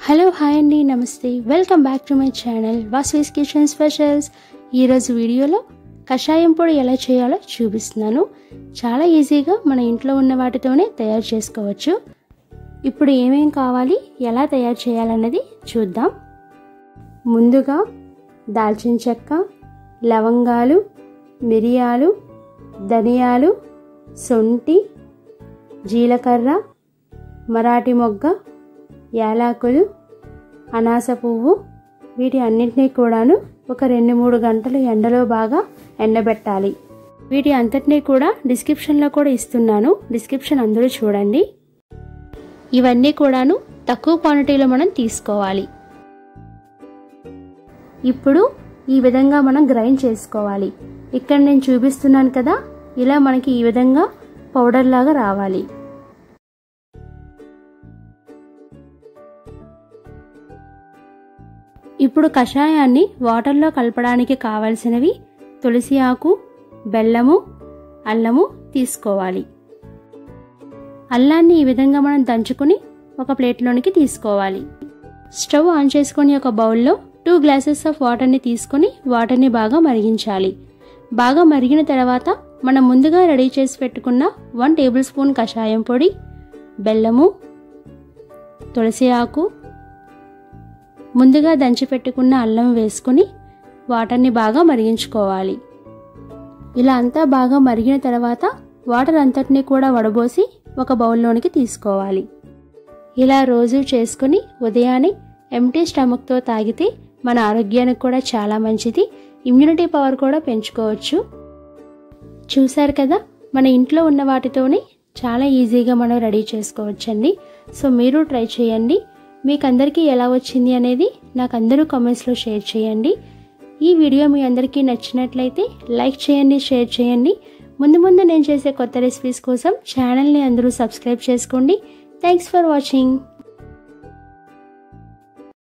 hello hi అండి నమస్తే welcome back to my channel Vasvi's kitchen specials ఈరోజు వీడియోలో కషాయం పొడి ఎలా చేయాలో చూపిస్తున్నాను చాలా ఈజీగా మన ఇంట్లో ఉన్న వాటితోనే తయారు చేసుకోవచ్చు ఇప్పుడు ఏమేం కావాలి ఎలా తయారు చేయాలన్నది చూద్దాం ముందుగా దాల్చిన చెక్క లవంగాలు మిరియాలు ధనియాలు సొంటి జీలకర్ర మరాఠీ మొగ్గ యాలకులు అనాస పువ్వు వీటి అన్నింటినీ కూడాను ఒక రెండు మూడు గంటలు ఎండలో బాగా ఎండబెట్టాలి వీటి అంతటినీ కూడా డిస్క్రిప్షన్లో కూడా ఇస్తున్నాను డిస్క్రిప్షన్ అందరూ చూడండి ఇవన్నీ కూడాను తక్కువ క్వాంటిటీలో మనం తీసుకోవాలి ఇప్పుడు ఈ విధంగా మనం గ్రైండ్ చేసుకోవాలి ఇక్కడ నేను చూపిస్తున్నాను కదా ఇలా మనకి ఈ విధంగా పౌడర్ లాగా రావాలి ఇప్పుడు కషాయాన్ని వాటర్లో కలపడానికి కావలసినవి తులసి ఆకు బెల్లము అల్లము తీసుకోవాలి అల్లాన్ని ఈ విధంగా మనం దంచుకుని ఒక ప్లేట్లోనికి తీసుకోవాలి స్టవ్ ఆన్ చేసుకొని ఒక బౌల్లో టూ గ్లాసెస్ ఆఫ్ వాటర్ని తీసుకొని వాటర్ని బాగా మరిగించాలి బాగా మరిగిన తర్వాత మనం ముందుగా రెడీ చేసి పెట్టుకున్న వన్ టేబుల్ స్పూన్ కషాయం పొడి బెల్లము తులసి ఆకు ముందుగా దంచి పెట్టుకున్న అల్లం వేసుకుని వాటర్ని బాగా మరిగించుకోవాలి ఇలా అంతా బాగా మరిగిన తర్వాత వాటర్ అంతటిని కూడా వడబోసి ఒక బౌల్లోనికి తీసుకోవాలి ఇలా రోజు చేసుకుని ఉదయాన్నే ఎంటీ స్టమక్తో తాగితే మన ఆరోగ్యానికి కూడా చాలా మంచిది ఇమ్యూనిటీ పవర్ కూడా పెంచుకోవచ్చు చూశారు కదా మన ఇంట్లో ఉన్న వాటితోనే చాలా ఈజీగా మనం రెడీ చేసుకోవచ్చండి సో మీరు ట్రై చేయండి మీకు అందరికీ ఎలా వచ్చింది అనేది నాకు అందరూ కామెంట్స్లో షేర్ చేయండి ఈ వీడియో మీ అందరికీ నచ్చినట్లయితే లైక్ చేయండి షేర్ చేయండి ముందు ముందు నేను చేసే కొత్త రెసిపీస్ కోసం ఛానల్ని అందరూ సబ్స్క్రైబ్ చేసుకోండి థ్యాంక్స్ ఫర్ వాచింగ్